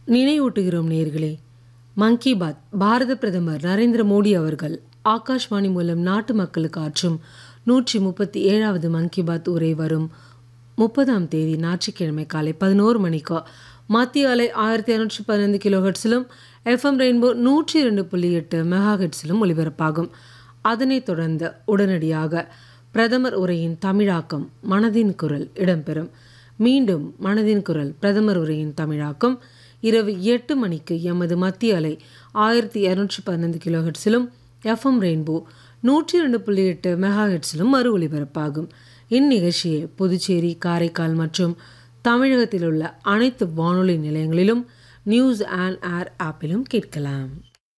நினைவூட்டுகிறோம் நேர்களே மன் கி பாத் பாரத பிரதமர் நரேந்திர மோடி அவர்கள் ஆகாஷ்வாணி மூலம் நாட்டு மக்களுக்கு ஆற்றும் நூற்றி முப்பத்தி ஏழாவது மன் கி பாத் உரை வரும் முப்பதாம் தேதி ஞாயிற்றுக்கிழமை காலை பதினோரு மணிக்கு மத்திய அலை ஆயிரத்தி இரநூற்றி பதினைந்து கிலோ ஹெட்ஸிலும் எஃப்எம் ரெயின்போ நூற்றி இரண்டு புள்ளி எட்டு மெகா ஹெட்ஸிலும் ஒலிபரப்பாகும் அதனைத் தொடர்ந்து உடனடியாக பிரதமர் உரையின் தமிழாக்கம் மனதின் குரல் இடம்பெறும் மீண்டும் மனதின் குரல் பிரதமர் உரையின் தமிழாக்கம் இரவு எட்டு மணிக்கு எமது மத்திய அலை ஆயிரத்தி இரநூற்றி பதினைந்து கிலோ ஹெட்ஸிலும் எஃப்எம் ரெயின்போ நூற்றி ரெண்டு புள்ளி எட்டு மெகா ஹெட்ஸிலும் மறு ஒலிபரப்பாகும் இந்நிகழ்ச்சியை புதுச்சேரி காரைக்கால் மற்றும் தமிழகத்தில் உள்ள அனைத்து வானொலி நிலையங்களிலும் நியூஸ் அண்ட் ஏர் ஆப்பிலும் கேட்கலாம்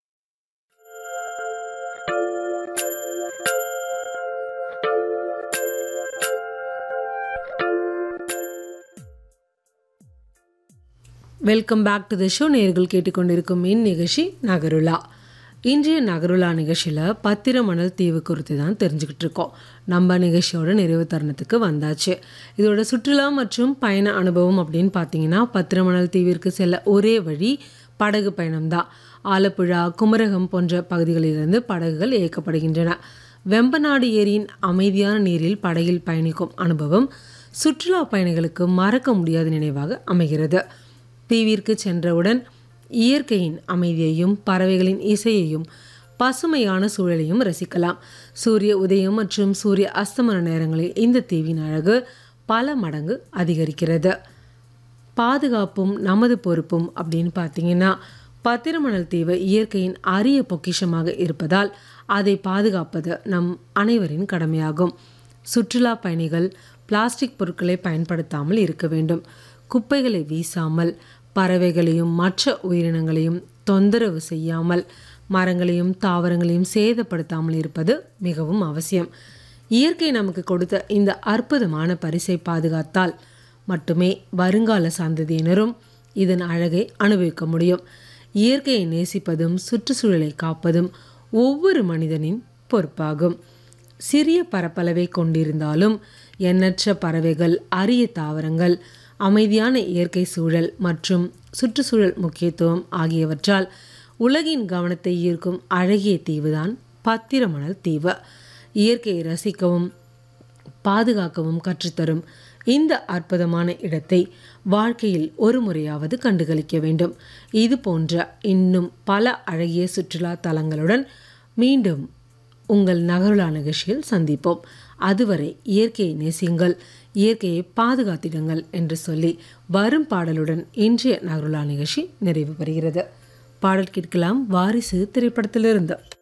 welcome back to the show நேர்கள் கேட்டுக்கொண்டிருக்கும் இந்நிகழ்ச்சி நகருலா இன்றைய நகருலா நிகழ்ச்சியில் பத்திரமணல் தீவு குறித்து தான் தெரிஞ்சுக்கிட்டு இருக்கோம் நம்ம நிகழ்ச்சியோட நிறைவு தருணத்துக்கு வந்தாச்சு இதோட சுற்றுலா மற்றும் பயண அனுபவம் அப்படின்னு பார்த்தீங்கன்னா பத்திரமணல் தீவிற்கு செல்ல ஒரே வழி படகு பயணம்தான் ஆலப்புழா குமரகம் போன்ற பகுதிகளிலிருந்து படகுகள் இயக்கப்படுகின்றன வெம்பநாடு ஏரியின் அமைதியான நீரில் படகில் பயணிக்கும் அனுபவம் சுற்றுலா பயணிகளுக்கு மறக்க முடியாத நினைவாக அமைகிறது தீவிற்கு சென்றவுடன் இயற்கையின் அமைதியையும் பறவைகளின் இசையையும் பசுமையான சூழலையும் ரசிக்கலாம் சூரிய உதயம் மற்றும் சூரிய அஸ்தமன நேரங்களில் இந்த தீவின் அழகு பல மடங்கு அதிகரிக்கிறது பாதுகாப்பும் நமது பொறுப்பும் அப்படின்னு பார்த்தீங்கன்னா பத்திரமணல் தீவு இயற்கையின் அரிய பொக்கிஷமாக இருப்பதால் அதை பாதுகாப்பது நம் அனைவரின் கடமையாகும் சுற்றுலா பயணிகள் பிளாஸ்டிக் பொருட்களை பயன்படுத்தாமல் இருக்க வேண்டும் குப்பைகளை வீசாமல் பறவைகளையும் மற்ற உயிரினங்களையும் தொந்தரவு செய்யாமல் மரங்களையும் தாவரங்களையும் சேதப்படுத்தாமல் இருப்பது மிகவும் அவசியம் இயற்கை நமக்கு கொடுத்த இந்த அற்புதமான பரிசை பாதுகாத்தால் மட்டுமே வருங்கால சந்ததியினரும் இதன் அழகை அனுபவிக்க முடியும் இயற்கையை நேசிப்பதும் சுற்றுச்சூழலை காப்பதும் ஒவ்வொரு மனிதனின் பொறுப்பாகும் சிறிய பரப்பளவை கொண்டிருந்தாலும் எண்ணற்ற பறவைகள் அரிய தாவரங்கள் அமைதியான இயற்கை சூழல் மற்றும் சுற்றுச்சூழல் முக்கியத்துவம் ஆகியவற்றால் உலகின் கவனத்தை ஈர்க்கும் அழகிய தீவுதான் பத்திரமணல் தீவு இயற்கையை ரசிக்கவும் பாதுகாக்கவும் கற்றுத்தரும் இந்த அற்புதமான இடத்தை வாழ்க்கையில் ஒரு முறையாவது கண்டுகளிக்க வேண்டும் இது போன்ற இன்னும் பல அழகிய சுற்றுலா தலங்களுடன் மீண்டும் உங்கள் நகருலா நிகழ்ச்சியில் சந்திப்போம் அதுவரை இயற்கையை நேசியுங்கள் இயற்கையை பாதுகாத்திடுங்கள் என்று சொல்லி வரும் பாடலுடன் இன்றைய நகருலா நிகழ்ச்சி நிறைவு பெறுகிறது பாடல் கேட்கலாம் வாரிசு திரைப்படத்திலிருந்து